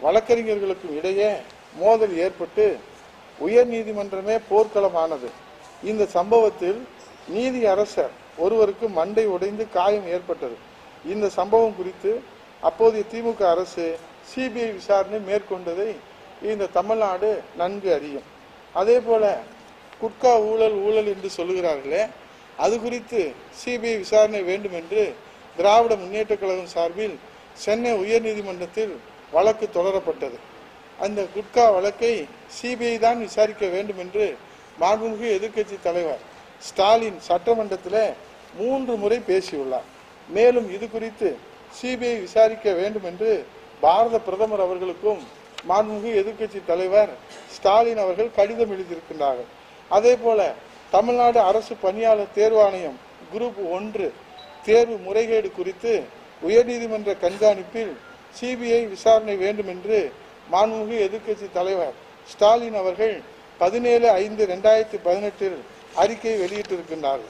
வழக்கறிஞர்களுக்கும் இடையே மோதல் ஏற்பட்டு உயர் நீதிமன்றமே போர்க்களமானது இந்த சம்பவத்தில் நீதி அரசர் ஒருவருக்கு மண்டை உடைந்து காயம் ஏற்பட்டது இந்த சம்பவம் குறித்து அப்போதைய திமுக அரசு சிபிஐ விசாரணை மேற்கொண்டதை இந்த தமிழ்நாடு நன்கு அறியும் அதே போல குட்கா ஊழல் ஊழல் என்று சொல்லுகிறார்களே அது குறித்து சிபிஐ விசாரணை வேண்டும் என்று திராவிட முன்னேற்ற கழகம் சார்பில் சென்னை உயர்நீதிமன்றத்தில் வழக்கு தொடரப்பட்டது அந்த குட்கா வழக்கை சிபிஐ தான் விசாரிக்க வேண்டும் என்று மாண்புமிகு எதிர்க்கட்சி தலைவர் ஸ்டாலின் சட்டமன்றத்தில் மூன்று முறை பேசியுள்ளார் மேலும் இது குறித்து சிபிஐ விசாரிக்க வேண்டும் என்று பாரத பிரதமர் அவர்களுக்கும் மாண்புமிகு எதிர்க்கட்சி தலைவர் ஸ்டாலின் அவர்கள் கடிதம் எழுதியிருக்கின்றார்கள் அதே போல தமிழ்நாடு அரசு பணியாளர் தேர்வாணையம் குரூப் ஒன்று தேர்வு முறைகேடு குறித்து உயர்நீதிமன்ற கண்காணிப்பில் சிபிஐ விசாரணை வேண்டும் என்று மாண்புமிகு எதிர்க்கட்சி தலைவர் ஸ்டாலின் அவர்கள் பதினேழு ஐந்து ரெண்டாயிரத்தி பதினெட்டில் அறிக்கை வெளியிட்டிருக்கின்றார்கள்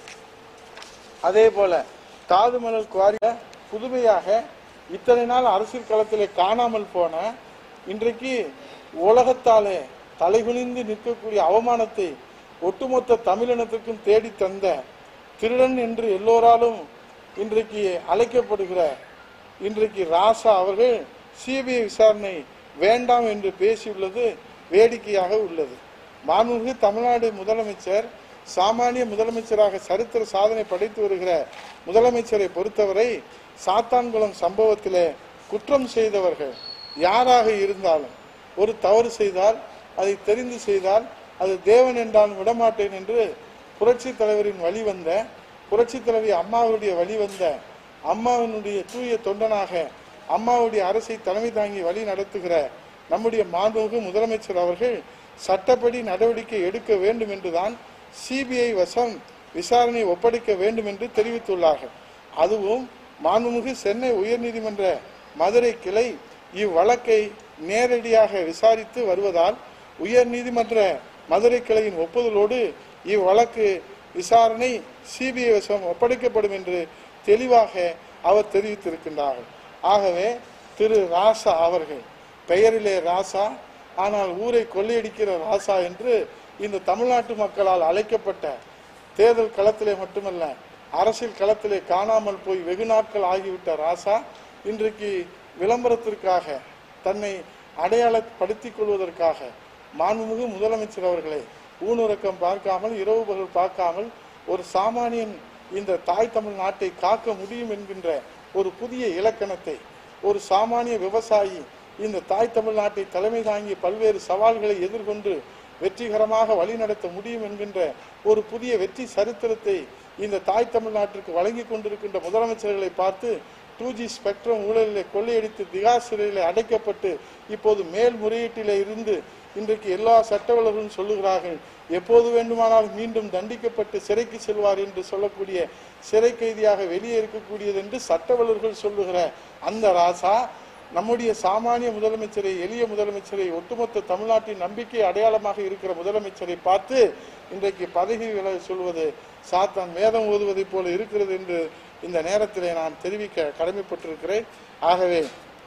அதே போல தாதுமணல் குவாரி புதுமையாக இத்தனை நாள் அரசியல் களத்திலே காணாமல் போன இன்றைக்கு உலகத்தாலே தலைகுனிந்து நிற்கக்கூடிய அவமானத்தை ஒட்டுமொத்த தமிழினத்துக்கும் தேடி தந்த திருடன் என்று எல்லோராலும் இன்றைக்கு அழைக்கப்படுகிற இன்றைக்கு ராசா அவர்கள் சிபிஐ விசாரணை வேண்டாம் என்று பேசியுள்ளது வேடிக்கையாக உள்ளது மாண்புமிகு தமிழ்நாடு முதலமைச்சர் சாமானிய முதலமைச்சராக சரித்திர சாதனை படைத்து வருகிற முதலமைச்சரை பொறுத்தவரை சாத்தான்குளம் சம்பவத்திலே குற்றம் செய்தவர்கள் யாராக இருந்தாலும் ஒரு தவறு செய்தால் அதை தெரிந்து செய்தால் அது தேவன் என்றாலும் விடமாட்டேன் என்று புரட்சி தலைவரின் வழி வந்த புரட்சி தலைவி அம்மாவுடைய வழி வந்த அம்மாவினுடைய தூய தொண்டனாக அம்மாவுடைய அரசை தலைமை தாங்கி வழி நடத்துகிற நம்முடைய மாண்புமிகு முதலமைச்சர் அவர்கள் சட்டப்படி நடவடிக்கை எடுக்க வேண்டும் என்றுதான் சிபிஐ வசம் விசாரணை ஒப்படைக்க வேண்டும் என்று தெரிவித்துள்ளார்கள் அதுவும் மாண்புமிகு சென்னை உயர்நீதிமன்ற மதுரை கிளை இவ்வழக்கை நேரடியாக விசாரித்து வருவதால் உயர்நீதிமன்ற மதுரை கிளையின் ஒப்புதலோடு இவ்வழக்கு விசாரணை சிபிஐ வசம் ஒப்படைக்கப்படும் என்று தெளிவாக அவர் தெரிவித்திருக்கின்றார்கள் ஆகவே திரு ராசா அவர்கள் பெயரிலே ராசா ஆனால் ஊரை கொள்ளையடிக்கிற ராசா என்று இந்த தமிழ்நாட்டு மக்களால் அழைக்கப்பட்ட தேர்தல் களத்திலே மட்டுமல்ல அரசியல் களத்திலே காணாமல் போய் வெகு நாட்கள் ஆகிவிட்ட ராசா இன்றைக்கு விளம்பரத்திற்காக தன்னை அடையாளப்படுத்திக் கொள்வதற்காக மாண்புமிகு முதலமைச்சர் அவர்களை ஊனுறக்கம் பார்க்காமல் இரவு பகல் பார்க்காமல் ஒரு சாமானியன் இந்த தாய் தமிழ் நாட்டை காக்க முடியும் என்கின்ற ஒரு புதிய இலக்கணத்தை ஒரு சாமானிய விவசாயி இந்த தாய் தமிழ் நாட்டை தலைமை தாங்கி பல்வேறு சவால்களை எதிர்கொண்டு வெற்றிகரமாக வழிநடத்த முடியும் என்கின்ற ஒரு புதிய வெற்றி சரித்திரத்தை இந்த தாய் தமிழ்நாட்டிற்கு வழங்கி கொண்டிருக்கின்ற முதலமைச்சர்களை பார்த்து டூ ஜி ஸ்பெக்ட்ரம் ஊழலிலே கொள்ளையடித்து திகார் சிறையிலே அடைக்கப்பட்டு இப்போது மேல்முறையீட்டிலே இருந்து இன்றைக்கு எல்லா சட்ட வல்லுநர்களும் சொல்லுகிறார்கள் எப்போது வேண்டுமானாலும் மீண்டும் தண்டிக்கப்பட்டு சிறைக்கு செல்வார் என்று சொல்லக்கூடிய சிறை கைதியாக வெளியே இருக்கக்கூடியது என்று சட்ட வல்லுநர்கள் சொல்லுகிற அந்த ராசா நம்முடைய சாமானிய முதலமைச்சரை எளிய முதலமைச்சரை ஒட்டுமொத்த தமிழ்நாட்டின் நம்பிக்கை அடையாளமாக இருக்கிற முதலமைச்சரை பார்த்து இன்றைக்கு பதவி விலக சொல்வது சாத்தான் வேதம் ஓதுவதைப் போல இருக்கிறது என்று இந்த நேரத்திலே நான் தெரிவிக்க கடமைப்பட்டிருக்கிறேன் ஆகவே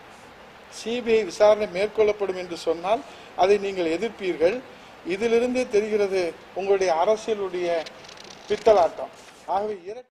சிபிஐ விசாரணை மேற்கொள்ளப்படும் என்று சொன்னால் அதை நீங்கள் எதிர்ப்பீர்கள் இதிலிருந்தே தெரிகிறது உங்களுடைய அரசியலுடைய பித்தலாட்டம் ஆகவே இரட்டை